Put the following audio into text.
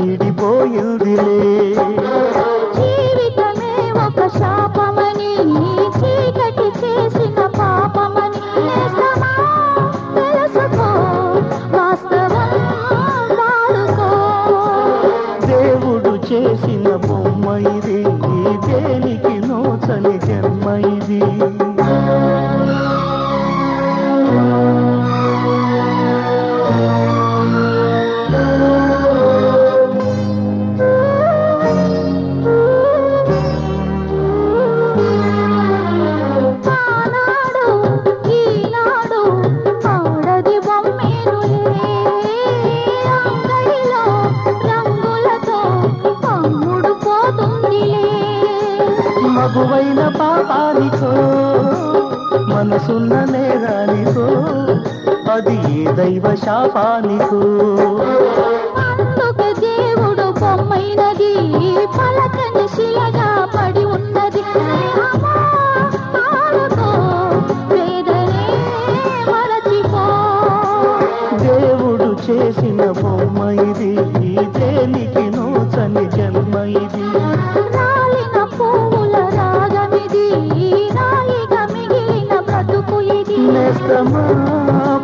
వీడిపోయిందిలే జీవితమే ఒక శాపమని చీకటి చేసిన పాపమని నేస్తమా తెలుసుకో వాస్తవం వాడుకో దేవుడు చేసిన బొమ్మ ఇది దేనికి నోచని జన్మ ఇది ఆనాడు ఈనాడు ఆడది బొమ్మేనులే అంగడిలో రంగులతో అమ్ముడు పోతుందిలే మగువైన పాపానికో మనసున్న నేరానికో అది ఏ దైవ శాపానికో అందుకే దేవుడు బొమ్మైనది పలకని శిలగా పడి ఉన్నది స్నేహమా, ఆడుకో, వేదనే మరచిపో దేవుడు చేసిన బొమ్మ ఇది దేనికి నోచని జన్మ ఇది రాలిన పువ్వుల రాగమిది రాయిగా మిగిలిన బ్రతుకు ఇది నేస్తమా